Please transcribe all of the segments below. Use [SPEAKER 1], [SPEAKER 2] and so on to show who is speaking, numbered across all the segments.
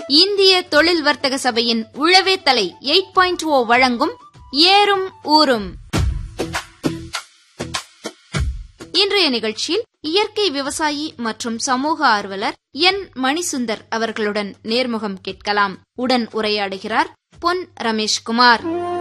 [SPEAKER 1] இந்திய தொழில் வர்த்தக சபையின் உழவே தலை எயிட் பாயிண்ட் ஓ வழங்கும் ஏறும் ஊரும் இன்றைய நிகழ்ச்சியில் இயற்கை விவசாயி மற்றும் சமூக ஆர்வலர் என் மணிசுந்தர் அவர்களுடன் நேர்முகம் கேட்கலாம் உடன் உரையாடுகிறார் பொன் ரமேஷ்குமார்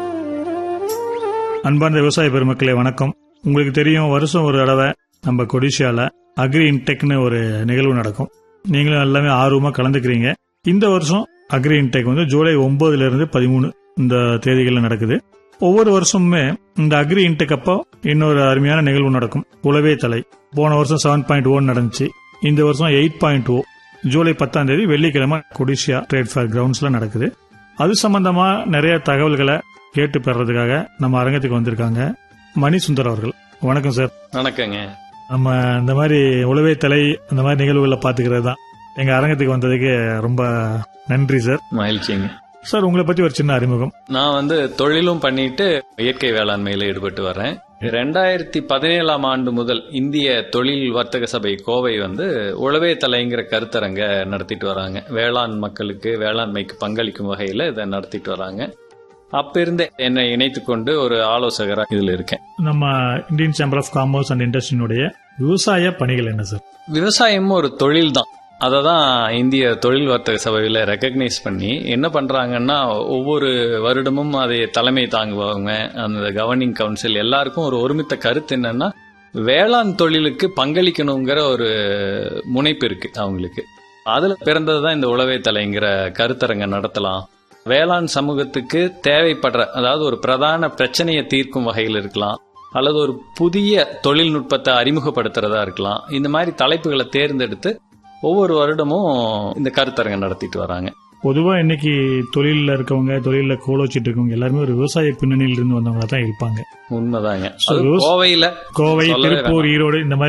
[SPEAKER 2] அன்பார்ந்த விவசாய பெருமக்களே வணக்கம் உங்களுக்கு தெரியும் வருஷம் ஒரு தடவை நம்ம கொடிஷியால அக்ரி இன்டெக்னு ஒரு நிகழ்வு நடக்கும் நீங்களும் எல்லாமே ஆர்வமா கலந்துக்கிறீங்க இந்த வருஷம் அக்ரி இன்டெக் வந்து ஜூலை ஒன்பதுல இருந்து பதிமூணு இந்த தேதிகளில் நடக்குது ஒவ்வொரு வருஷமுமே இந்த அக்ரி இன்டெக் அப்போ இன்னொரு அருமையான நிகழ்வு நடக்கும் உளவே தலை போன வருஷம் செவன் பாயிண்ட் ஒன் நடந்துச்சு இந்த வருஷம் எயிட் பாயிண்ட் ஓ ஜூலை பத்தாம் தேதி வெள்ளிக்கிழமை கொடிஷியா ட்ரேட் ஃபேர் கிரவுண்ட்ஸ்ல நடக்குது அது சம்பந்தமா நிறைய தகவல்களை கேட்டு பெறதுக்காக நம்ம அரங்கத்துக்கு வந்திருக்காங்க மணி சுந்தர் அவர்கள் வணக்கம் சார்
[SPEAKER 3] வணக்கங்க
[SPEAKER 2] நம்ம இந்த மாதிரி உளவே தலை அந்த மாதிரி நிகழ்வுகளை பாத்துக்கிறது தான் எங்க அரங்கத்துக்கு வந்ததுக்கு ரொம்ப நன்றி சார்
[SPEAKER 3] மகிழ்ச்சிங்க
[SPEAKER 2] சார் உங்களை பத்தி ஒரு சின்ன அறிமுகம்
[SPEAKER 3] நான் வந்து தொழிலும் பண்ணிட்டு இயற்கை வேளாண்மையில ஈடுபட்டு வரேன் ரெண்டாயிரத்தி பதினேழாம் ஆண்டு முதல் இந்திய தொழில் வர்த்தக சபை கோவை வந்து உழவே தலைங்கிற கருத்தரங்க நடத்திட்டு வராங்க வேளாண் மக்களுக்கு வேளாண்மைக்கு பங்களிக்கும் வகையில இதை நடத்திட்டு வராங்க அப்ப இருந்தே என்னை இணைத்து கொண்டு ஒரு ஆலோசகரா இதுல இருக்கேன்
[SPEAKER 2] நம்ம Indian chamber of commerce and இண்டஸ்ட்ரியினுடைய விவசாய பணிகள் என்ன சார்
[SPEAKER 3] விவசாயமும் ஒரு தொழில் தான் அதை தான் இந்திய தொழில் வர்த்தக சபையில் ரெக்கக்னைஸ் பண்ணி என்ன பண்ணுறாங்கன்னா ஒவ்வொரு வருடமும் அதை தலைமை தாங்குவாங்க அந்த கவர்னிங் கவுன்சில் எல்லாருக்கும் ஒரு ஒருமித்த கருத்து என்னன்னா வேளாண் தொழிலுக்கு பங்களிக்கணுங்கிற ஒரு முனைப்பு இருக்கு அவங்களுக்கு அதில் பிறந்தது தான் இந்த உழவே தலைங்கிற கருத்தரங்க நடத்தலாம் வேளாண் சமூகத்துக்கு தேவைப்படுற அதாவது ஒரு பிரதான பிரச்சனையை தீர்க்கும் வகையில் இருக்கலாம் அல்லது ஒரு புதிய தொழில்நுட்பத்தை அறிமுகப்படுத்துறதா இருக்கலாம் இந்த மாதிரி தலைப்புகளை தேர்ந்தெடுத்து ஒவ்வொரு வருடமும் இந்த கருத்தரங்க நடத்திட்டு வராங்க
[SPEAKER 2] பொதுவா இன்னைக்கு தொழிலில் இருக்கவங்க தொழில கோலோச்சிட்டு இருக்கவங்க எல்லாருமே ஒரு விவசாய பின்னணியில இருந்து வந்தவங்களா தான் இருப்பாங்க
[SPEAKER 3] உண்மைதாங்க
[SPEAKER 2] So,
[SPEAKER 3] அது
[SPEAKER 2] those-
[SPEAKER 3] கோவையில
[SPEAKER 2] கோவை
[SPEAKER 3] சொல்லவே
[SPEAKER 2] திருப்பூர் ஈரோடு இந்த மாதிரி